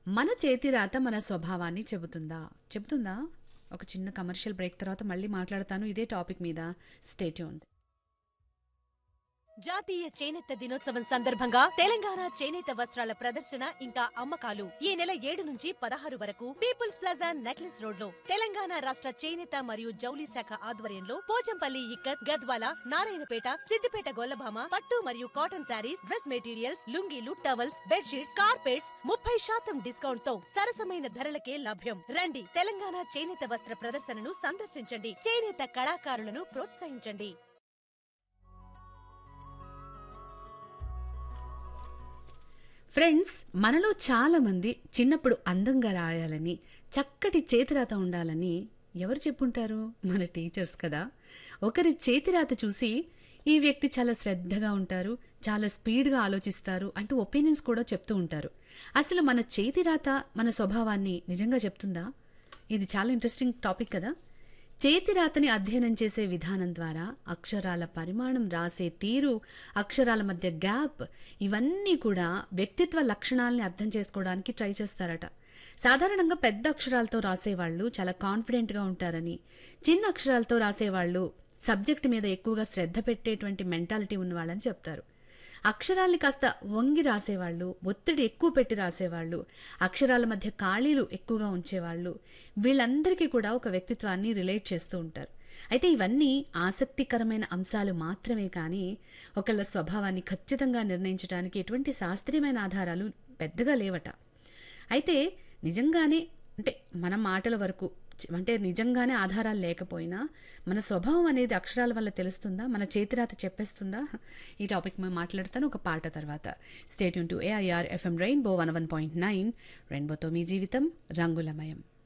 మన చేతి రాత మన స్వభావాన్ని చెబుతుందా చెబుతుందా ఒక చిన్న కమర్షియల్ బ్రేక్ తర్వాత మళ్ళీ మాట్లాడతాను ఇదే టాపిక్ మీద స్టేట్యూన్ జాతీయ చేనేత దినోత్సవం సందర్భంగా తెలంగాణ చేనేత వస్త్రాల ప్రదర్శన ఇంకా అమ్మకాలు ఈ నెల ఏడు నుంచి పదహారు వరకు పీపుల్స్ ప్లాజా నెక్లెస్ రోడ్ లో తెలంగాణ రాష్ట్ర చేనేత మరియు జౌలి శాఖ ఆధ్వర్యంలో పోచంపల్లి ఇక్కత్ గద్వాల నారాయణపేట సిద్దిపేట గొల్లభామ పట్టు మరియు కాటన్ శారీస్ డ్రెస్ మెటీరియల్స్ లుంగీలు టవల్స్ బెడ్షీట్స్ కార్పెట్స్ ముప్పై శాతం డిస్కౌంట్ తో సరసమైన ధరలకే లభ్యం రండి తెలంగాణ చేనేత వస్త్ర ప్రదర్శనను సందర్శించండి చేనేత కళాకారులను ప్రోత్సహించండి ఫ్రెండ్స్ మనలో చాలా మంది చిన్నప్పుడు అందంగా రాయాలని చక్కటి చేతిరాత ఉండాలని ఎవరు చెప్పుంటారు మన టీచర్స్ కదా ఒకరి చేతిరాత చూసి ఈ వ్యక్తి చాలా శ్రద్ధగా ఉంటారు చాలా స్పీడ్గా ఆలోచిస్తారు అంటూ ఒపీనియన్స్ కూడా చెప్తూ ఉంటారు అసలు మన చేతిరాత మన స్వభావాన్ని నిజంగా చెప్తుందా ఇది చాలా ఇంట్రెస్టింగ్ టాపిక్ కదా చేతిరాతని అధ్యయనం చేసే విధానం ద్వారా అక్షరాల పరిమాణం రాసే తీరు అక్షరాల మధ్య గ్యాప్ ఇవన్నీ కూడా వ్యక్తిత్వ లక్షణాలని అర్థం చేసుకోవడానికి ట్రై చేస్తారట సాధారణంగా పెద్ద అక్షరాలతో రాసేవాళ్ళు చాలా కాన్ఫిడెంట్గా ఉంటారని చిన్న అక్షరాలతో రాసేవాళ్ళు సబ్జెక్ట్ మీద ఎక్కువగా శ్రద్ధ పెట్టేటువంటి మెంటాలిటీ ఉన్నవాళ్ళని చెప్తారు అక్షరాల్ని కాస్త వంగి రాసేవాళ్ళు ఒత్తిడి ఎక్కువ పెట్టి రాసేవాళ్ళు అక్షరాల మధ్య ఖాళీలు ఎక్కువగా ఉంచేవాళ్ళు వీళ్ళందరికీ కూడా ఒక వ్యక్తిత్వాన్ని రిలేట్ చేస్తూ ఉంటారు అయితే ఇవన్నీ ఆసక్తికరమైన అంశాలు మాత్రమే కానీ ఒకళ్ళ స్వభావాన్ని ఖచ్చితంగా నిర్ణయించడానికి ఎటువంటి శాస్త్రీయమైన ఆధారాలు పెద్దగా లేవట అయితే నిజంగానే అంటే మన మాటల వరకు చి- అంటే నిజంగానే ఆధారాలు లేకపోయినా మన స్వభావం అనేది అక్షరాల వల్ల తెలుస్తుందా మన చేతిరాత చెప్పేస్తుందా ఈ టాపిక్ మేము మాట్లాడతాను ఒక పాట తర్వాత stay tuned to AIR FM rainbow one one point nine రెయిన్బోతో మీ జీవితం రంగులమయం